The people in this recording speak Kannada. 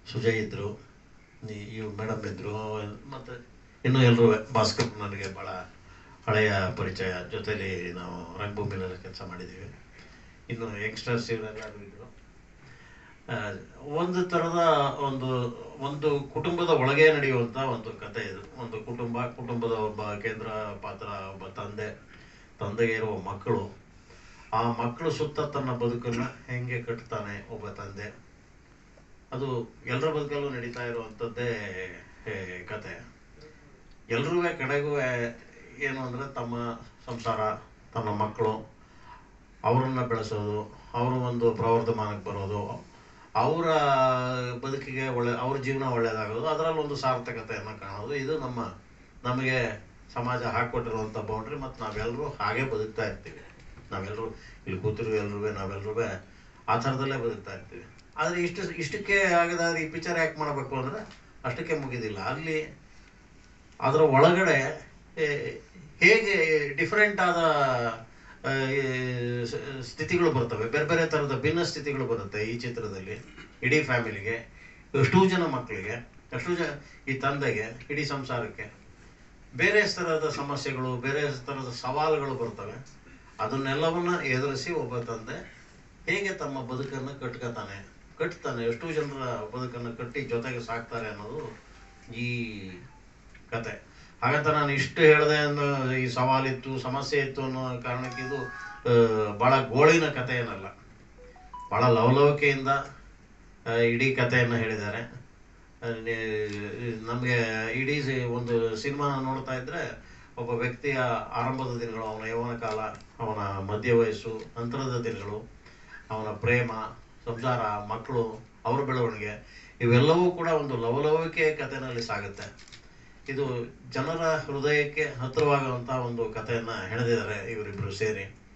ಸುಜಯ್ ಇದ್ದರು ಇವ್ ಮೇಡಮ್ ಇದ್ದರು ಮತ್ತು ಇನ್ನೂ ಎಲ್ಲರೂ ಭಾಸ್ಕರ್ ನನಗೆ ಭಾಳ ಹಳೆಯ ಪರಿಚಯ ಜೊತೆಲಿ ನಾವು ರಂಗಭೂಮಿನಲ್ಲಿ ಕೆಲಸ ಮಾಡಿದ್ದೀವಿ ಇನ್ನು ಯಂಗ್ಸ್ಟರ್ಸ್ ಇವರೆಲ್ಲರೂ ಇದ್ದರು ಆ, ಒಂದು ಥರದ ಒಂದು ಒಂದು ಕುಟುಂಬದ ಒಳಗೆ ನಡೆಯುವಂಥ ಒಂದು ಕತೆ ಇದು ಒಂದು ಕುಟುಂಬ ಕುಟುಂಬದ ಒಬ್ಬ ಕೇಂದ್ರ ಪಾತ್ರ ಒಬ್ಬ ತಂದೆ ತಂದೆಗೆ ಇರುವ ಮಕ್ಕಳು ಆ ಮಕ್ಕಳು ಸುತ್ತ ತನ್ನ ಬದುಕನ್ನು ಹೆಂಗೆ ಕಟ್ತಾನೆ ಒಬ್ಬ ತಂದೆ ಅದು ಎಲ್ಲರ ಬದುಕಲ್ಲೂ ನಡೀತಾ ಇರುವಂಥದ್ದೇ ಏ, ಕತೆ ಎಲ್ರೂ ಕಡೆಗೂ ಏನು ಅಂದರೆ ತಮ್ಮ ಸಂಸಾರ ತನ್ನ ಮಕ್ಕಳು ಅವರನ್ನು ಬೆಳೆಸೋದು ಅವರು ಒಂದು ಪ್ರವರ್ಧಮಾನಕ್ಕೆ ಬರೋದು ಅವರ ಬದುಕಿಗೆ ಒಳ್ಳೆ ಅವ್ರ ಜೀವನ ಒಳ್ಳೆಯದಾಗೋದು ಅದರಲ್ಲಿ ಒಂದು ಸಾರ್ಥಕತೆಯನ್ನು ಕಾಣೋದು ಇದು ನಮ್ಮ ನಮಗೆ ಸಮಾಜ ಹಾಕ್ಕೊಟ್ಟಿರುವಂಥ ಬೌಂಡ್ರಿ ಮತ್ತು ನಾವೆಲ್ಲರೂ ಹಾಗೆ ಬದುಕ್ತಾ ಇರ್ತೀವಿ ನಾವೆಲ್ಲರೂ ಇಲ್ಲಿ ಕೂತಿರೋ ಎಲ್ರೂ ನಾವೆಲ್ಲರೂ ಆ ಥರದಲ್ಲೇ ಬದುಕ್ತಾ ಇರ್ತೀವಿ ಆದರೆ ಇಷ್ಟು ಇಷ್ಟಕ್ಕೆ ಆಗದಾದ್ರೆ ಈ ಪಿಕ್ಚರ್ ಯಾಕೆ ಮಾಡಬೇಕು ಅಂದರೆ ಅಷ್ಟಕ್ಕೆ ಮುಗಿದಿಲ್ಲ ಅಲ್ಲಿ ಅದರ ಒಳಗಡೆ ಏ, ಹೇಗೆ ಡಿಫರೆಂಟ್ ಆದ ಆ, ಈ ಸ- ಸ್ಥಿತಿಗಳು ಬರ್ತವೆ ಬೇರೆ ಬೇರೆ ಥರದ ಭಿನ್ನ ಸ್ಥಿತಿಗಳು ಬರುತ್ತೆ ಈ ಚಿತ್ರದಲ್ಲಿ ಇಡೀ ಫ್ಯಾಮಿಲಿಗೆ ಎಷ್ಟೋ ಜನ ಮಕ್ಕಳಿಗೆ ಎಷ್ಟೋ ಜನ ಈ ತಂದೆಗೆ ಇಡೀ ಸಂಸಾರಕ್ಕೆ ಬೇರೆ ಥರದ ಸಮಸ್ಯೆಗಳು ಬೇರೆ ಥರದ ಸವಾಲುಗಳು ಬರ್ತವೆ ಅದನ್ನೆಲ್ಲವನ್ನ ಎದುರಿಸಿ ಒಬ್ಬ ತಂದೆ ಹೇಗೆ ತಮ್ಮ ಬದುಕನ್ನು ಕಟ್ಕೋತಾನೆ ಕಟ್ತಾನೆ ಎಷ್ಟೋ ಜನರ ಬದುಕನ್ನು ಕಟ್ಟಿ ಜೊತೆಗೆ ಸಾಕ್ತಾರೆ ಅನ್ನೋದು ಈ ಕತೆ ಹಾಗಂತ ನಾನು ಇಷ್ಟು ಹೇಳಿದೆ ಅನ್ನೋ ಈ ಸವಾಲಿತ್ತು ಸಮಸ್ಯೆ ಇತ್ತು ಅನ್ನೋ ಕಾರಣಕ್ಕೆ ಇದು ಆ, ಭಾಳ ಗೋಳಿನ ಕತೆ ಏನಲ್ಲ ಭಾಳ ಲವಲವಿಕೆಯಿಂದ ಆ, ಇಡೀ ಕಥೆಯನ್ನು ಹೇಳಿದ್ದಾರೆ ನಮಗೆ ಇಡೀ ಸಿ- ಒಂದು ಸಿನಿಮಾ ನೋಡ್ತಾ ಇದ್ರೆ ಒಬ್ಬ ವ್ಯಕ್ತಿಯ ಆರಂಭದ ದಿನಗಳು ಅವನ ಯೌವನ ಕಾಲ ಅವನ ಮಧ್ಯ ವಯಸ್ಸು ನಂತರದ ದಿನಗಳು ಅವನ ಪ್ರೇಮ ಸಂಸಾರ ಮಕ್ಕಳು ಅವ್ರ ಬೆಳವಣಿಗೆ ಇವೆಲ್ಲವೂ ಕೂಡ ಒಂದು ಲವಲವಿಕೆ ಕಥೆನಲ್ಲಿ ಸಾಗುತ್ತೆ ಇದು ಜನರ ಹೃದಯಕ್ಕೆ ಹತ್ತಿರವಾಗುವಂಥ ಒಂದು ಕಥೆಯನ್ನು ಹೆಣೆದಿದ್ದಾರೆ ಇವರಿಬ್ಬರು ಸೇರಿ